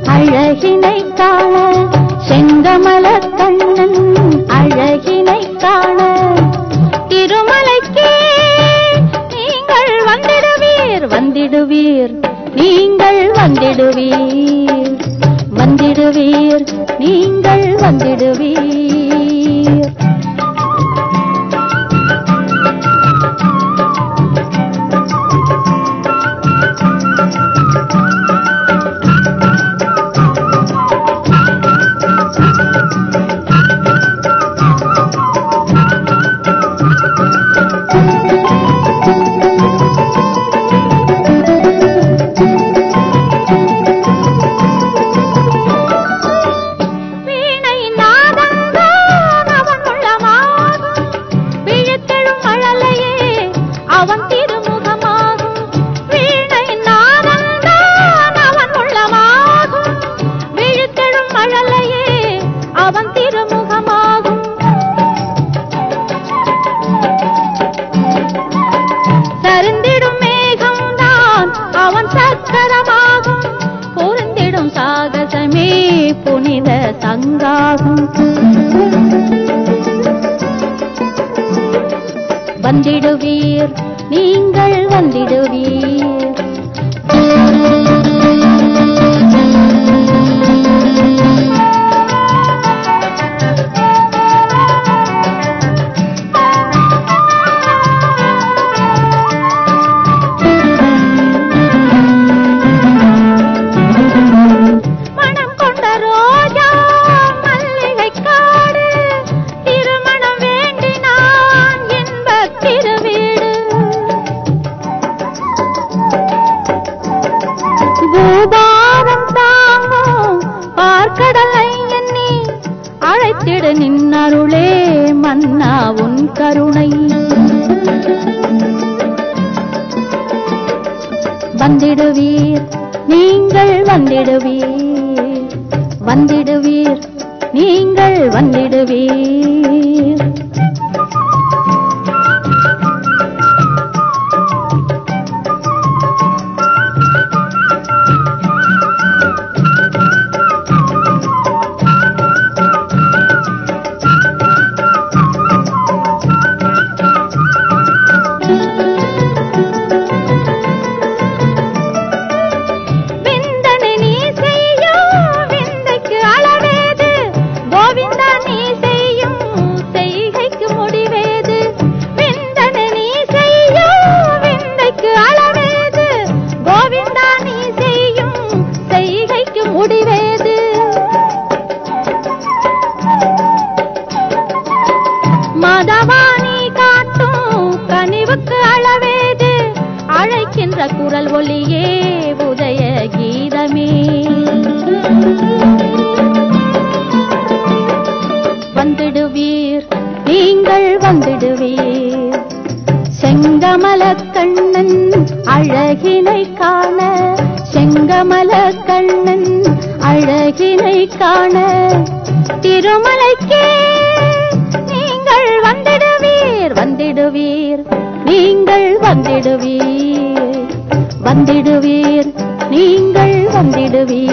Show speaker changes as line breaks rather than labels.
அழகினை காண செங்கமல கண்ணன் அழகினை காண திருமலைக்கே நீங்கள் வந்திடுவீர் வந்திடுவீர் நீங்கள் வந்திடுவீர் வந்திடுவீர் நீங்கள் வந்திடுவீர் வீணை நாதந்தான் அவன் உள்ளமாகும் விழித்தெழும் மழலையே அவன் திருமுகமாகும் வீணை நாதந்தான் அவன் உள்ளமாகும் விழித்தெழும் மழலையே அவன் திருமுகமாகும் சரிந்திடும் மேகம்தான் அவன் சக்கரமாகும் பொருந்திடும் சாகசமே புனித சங்காகும் வந்திடுவீர் நீங்கள் வந்திடுவீர் மனம் கொண்ட ரோஜா மல்லிகை காடு திருமணம் வேண்டினான் என்ப திருவீடு பூபாரம் தாங்கும் பார்க்கடலை எண்ணி அழைத்திடு நின்னருளே மன்னா உன் கருணை வந்திடுவீர் நீங்கள் வந்திடுவீர் வந்திடுவீர் நீங்கள் வந்திடுவீர் விந்தனை நீ செய்யும் விந்தைக்கு அளவேது கோவிந்தா நீ செய்யும் செய்கைக்கு முடிவேது விந்தனை நீ செய்யும் விந்தைக்கு அளவேது கோவிந்தா நீ செய்யும் செய்கைக்கு முடிவேது மதவாணி காட்டும் கனிவுக்கு அளவேது அழைக்கின்ற குரல் ஒளியே உதய கீதமே வந்திடுவீர் நீங்கள் வந்திடுவீர் செங்கமல கண்ணன் அழகினை காண செங்கமல கண்ணன் அழகினை காண திருமலைக்கே நீங்கள் வந்திடுவீர் வந்திடுவீர் நீங்கள் வந்திடுவீர் வந்திடுவீர் நீங்கள் வந்திடுவீர்